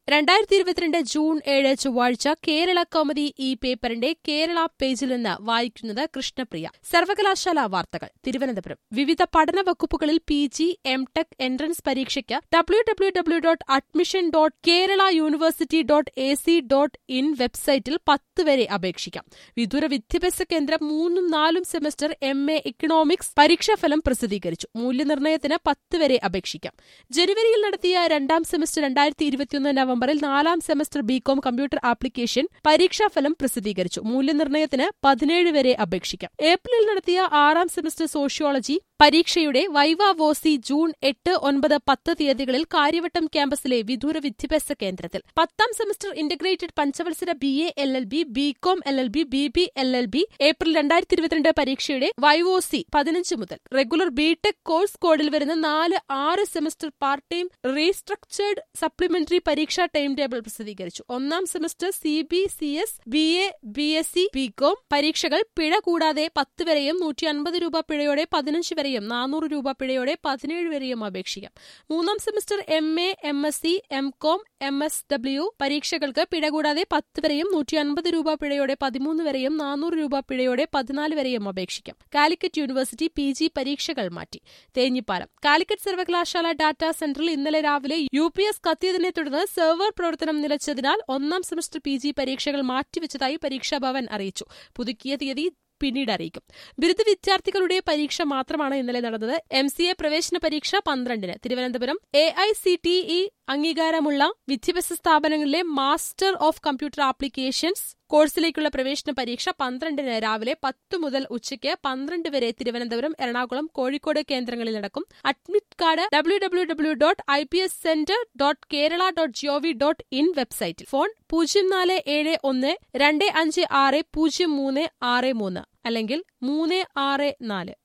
രണ്ടായിരത്തി ഇരുപത്തിരണ്ട് ജൂൺ ഏഴ് ചൊവ്വാഴ്ച കേരള കൗമുദി ഈ പേപ്പറിന്റെ കേരള പേജിൽ നിന്ന് വായിക്കുന്നത് കൃഷ്ണപ്രിയ സർവകലാശാല വാർത്തകൾ തിരുവനന്തപുരം വിവിധ പഠന വകുപ്പുകളിൽ P G M tech entrance പരീക്ഷയ്ക്ക് W W W dot admission dot Kerala university dot A C dot in വെബ്സൈറ്റിൽ പത്ത് വരെ അപേക്ഷിക്കാം വിദൂര വിദ്യാഭ്യാസ കേന്ദ്രം മൂന്നും നാലും സെമസ്റ്റർ എം എ ഇക്കണോമിക്സ് പരീക്ഷാഫലം പ്രസിദ്ധീകരിച്ചു മൂല്യനിർണ്ണയത്തിന് പത്ത് വരെ അപേക്ഷിക്കാം ജനുവരിയിൽ നടത്തിയ രണ്ടാം സെമസ്റ്റർ രണ്ടായിരത്തി ഇരുപത്തിയൊന്ന് നവംബറിൽ നാലാം സെമസ്റ്റർ ബികോം കമ്പ്യൂട്ടർ ആപ്ലിക്കേഷൻ പരീക്ഷാഫലം പ്രസിദ്ധീകരിച്ചു മൂല്യനിർണ്ണയത്തിന് പതിനേഴ് വരെ അപേക്ഷിക്കാം ഏപ്രിലിൽ നടത്തിയ ആറാം സെമസ്റ്റർ സോഷ്യോളജി പരീക്ഷയുടെ വൈവ വോസി ജൂൺ എട്ട് ഒൻപത് പത്ത് തീയതികളിൽ കാര്യവട്ടം ക്യാമ്പസിലെ വിദൂര വിദ്യാഭ്യാസ കേന്ദ്രത്തിൽ പത്താം സെമസ്റ്റർ ഇന്റഗ്രേറ്റഡ് പഞ്ചവത്സര B A L L B BCom L L B B B L L B April രണ്ടായിരത്തി ഇരുപത്തിരണ്ട് പരീക്ഷയുടെ വൈവോസി പതിനഞ്ച് മുതൽ റെഗുലർ ബിടെക് കോഴ്സ് കോഡിൽ വരുന്ന നാല് ആറ് semester part time restructured supplementary പരീക്ഷാ ടൈം ടേബിൾ പ്രസിദ്ധീകരിച്ചു ഒന്നാം semester C B C S B A B S C BCom പരീക്ഷകൾ പിഴ കൂടാതെ പത്ത് വരെയും നൂറ്റി അൻപത് രൂപ പിഴയോടെ പതിനഞ്ച് വരെയും നാനൂറ് രൂപ പിഴയോടെ പതിനേഴ് വരെയും അപേക്ഷിക്കാം മൂന്നാം semester M A M S C M com M S W പരീക്ഷകൾക്ക് പിഴ കൂടാതെ പത്ത് വരെയും നൂറ്റി അൻപത് രൂപ പിഴയോടെ പതിമൂന്ന് വരെയും നാനൂറ് രൂപ പിഴയോടെ പതിനാല് വരെയും അപേക്ഷിക്കാം കാലിക്കറ്റ് യൂണിവേഴ്സിറ്റി പി ജി പരീക്ഷകൾ മാറ്റി തേഞ്ഞിപ്പാലം കാലിക്കറ്റ് സർവകലാശാല ഡാറ്റാ സെന്ററിൽ ഇന്നലെ രാവിലെ യു പി എസ് കത്തിയതിനെ തുടർന്ന് സെർവർ പ്രവർത്തനം നിലച്ചതിനാൽ ഒന്നാം സെമസ്റ്റർ പി ജി പരീക്ഷകൾ മാറ്റിവെച്ചതായി പരീക്ഷാഭവൻ അറിയിച്ചു പുതുക്കിയ തീയതി പിന്നീട് അറിയിക്കും ബിരുദ വിദ്യാർത്ഥികളുടെ പരീക്ഷ മാത്രമാണ് ഇന്നലെ നടന്നത് എം സി എ പ്രവേശന പരീക്ഷ പന്ത്രണ്ടിന് Thiruvananthapuram A I C T E അംഗീകാരമുള്ള വിദ്യാഭ്യാസ സ്ഥാപനങ്ങളിലെ മാസ്റ്റർ ഓഫ് കമ്പ്യൂട്ടർ ആപ്ലിക്കേഷൻസ് കോഴ്സിലേക്കുള്ള പ്രവേശന പരീക്ഷ പന്ത്രണ്ടിന് രാവിലെ പത്ത് മുതൽ ഉച്ചയ്ക്ക് പന്ത്രണ്ട് വരെ തിരുവനന്തപുരം എറണാകുളം കോഴിക്കോട് കേന്ദ്രങ്ങളിൽ നടക്കും admit card W W W dot I P S centre dot Kerala dot gov dot in വെബ്സൈറ്റിൽ ഫോൺ പൂജ്യം നാല് ഏഴ് ഒന്ന് രണ്ട് അഞ്ച് ആറ് പൂജ്യം മൂന്ന് ആറ് മൂന്ന് അല്ലെങ്കിൽ മൂന്ന് ആറ് നാല്